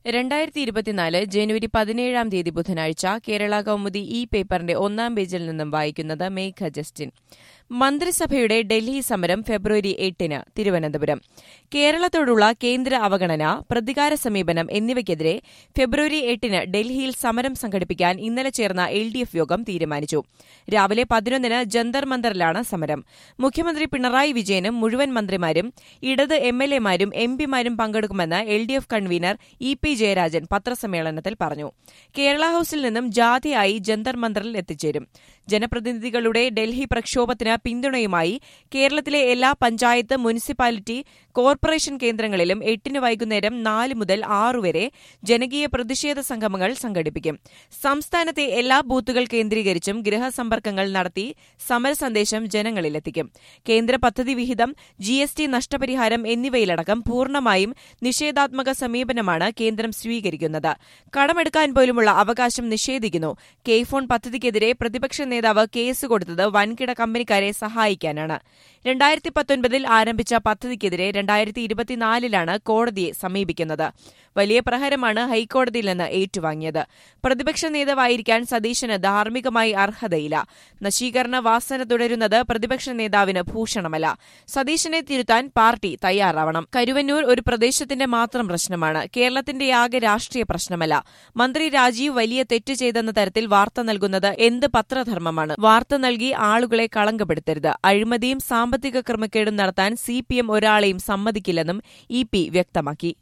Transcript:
രണ്ടായിരത്തി ഇരുപത്തിനാല് ജനുവരി പതിനേഴാം തീയതി ബുധനാഴ്ച കേരള കൗമുദി ഈ പേപ്പറിന്റെ ഒന്നാം പേജിൽ നിന്നും വായിക്കുന്നത് മേഘ ജസ്റ്റിൻ മന്ത്രിസഭയുടെ ഡൽഹി സമരം ഫെബ്രുവരി എട്ടിന് തിരുവനന്തപുരം കേരളത്തോടുള്ള കേന്ദ്ര അവഗണന പ്രതികാര സമീപനം എന്നിവയ്ക്കെതിരെ ഫെബ്രുവരി എട്ടിന് ഡൽഹിയിൽ സമരം സംഘടിപ്പിക്കാൻ ഇന്നലെ ചേർന്ന എൽ ഡി എഫ് യോഗം തീരുമാനിച്ചു രാവിലെ പതിനൊന്നിന് ജന്തർ മന്ദറിലാണ് സമരം മുഖ്യമന്ത്രി പിണറായി വിജയനും മുഴുവൻ മന്ത്രിമാരും ഇടത് എം എൽ എമാരും എം പിമാരും പങ്കെടുക്കുമെന്ന് L D F convener E P Jayarajan പത്രസമ്മേളനത്തിൽ പറഞ്ഞു കേരള ഹൌസിൽ നിന്നും ജാഥയായി ജന്തർ മന്ദറിൽ എത്തിച്ചേരും ജനപ്രതിനിധികളുടെ ഡൽഹി പ്രക്ഷോഭത്തിന് പിന്തുണയുമായി കേരളത്തിലെ എല്ലാ പഞ്ചായത്ത് മുനിസിപ്പാലിറ്റി കോർപ്പറേഷൻ കേന്ദ്രങ്ങളിലും എട്ടിന് വൈകുന്നേരം നാല് മുതൽ ആറ് വരെ ജനകീയ പ്രതിഷേധ സംഗമങ്ങൾ സംഘടിപ്പിക്കും സംസ്ഥാനത്തെ എല്ലാ ബൂത്തുകൾ കേന്ദ്രീകരിച്ചും ഗൃഹസമ്പർക്കങ്ങൾ നടത്തി സമരസന്ദേശം ജനങ്ങളിലെത്തിക്കും കേന്ദ്ര പദ്ധതി വിഹിതം ജി എസ് ടി നഷ്ടപരിഹാരം എന്നിവയിലടക്കം പൂർണ്ണമായും നിഷേധാത്മക സമീപനമാണ് കേന്ദ്രം സ്വീകരിക്കുന്നത് കടമെടുക്കാൻ പോലുമുള്ള അവകാശം നിഷേധിക്കുന്നു കെയ്ഫോൺ പദ്ധതിക്കെതിരെ പ്രതിപക്ഷ നേതാവ് കേസ് കൊടുത്തത് വൻകിട കമ്പനിക്കാരെ സഹായിക്കാനാണ് രണ്ടായിരത്തി പത്തൊൻപതിൽ ആരംഭിച്ച പദ്ധതിക്കെതിരെ രണ്ടായിരത്തി ഇരുപത്തിനാലിലാണ് കോടതിയെ സമീപിക്കുന്നത് വലിയ പ്രഹരമാണ് ഹൈക്കോടതിയിൽ നിന്ന് ഏറ്റുവാങ്ങിയത് പ്രതിപക്ഷ നേതാവായിരിക്കാൻ സതീശന് ധാർമ്മികമായി അർഹതയില്ല നശീകരണ വാസന തുടരുന്നത് പ്രതിപക്ഷ നേതാവിന് ഭൂഷണമല്ല സതീശനെ തിരുത്താൻ പാർട്ടി തയ്യാറാവണം കരുവന്നൂർ ഒരു പ്രദേശത്തിന്റെ മാത്രം പ്രശ്നമാണ് കേരളത്തിന്റെയാകെ രാഷ്ട്രീയ പ്രശ്നമല്ല മന്ത്രി രാജീവ് വലിയ തെറ്റ് ചെയ്തെന്ന തരത്തിൽ വാർത്ത നൽകുന്നത് എന്ത് പത്രധർമ്മമാണ് വാർത്ത നൽകി ആളുകളെ കളങ്കപ്പെടുത്തരുത് അഴിമതിയും സാമ്പത്തിക ക്രമക്കേടും നടത്താൻ സിപിഎം ഒരാളെയും സമ്മതിക്കില്ലെന്നും ഇ പി വ്യക്തമാക്കി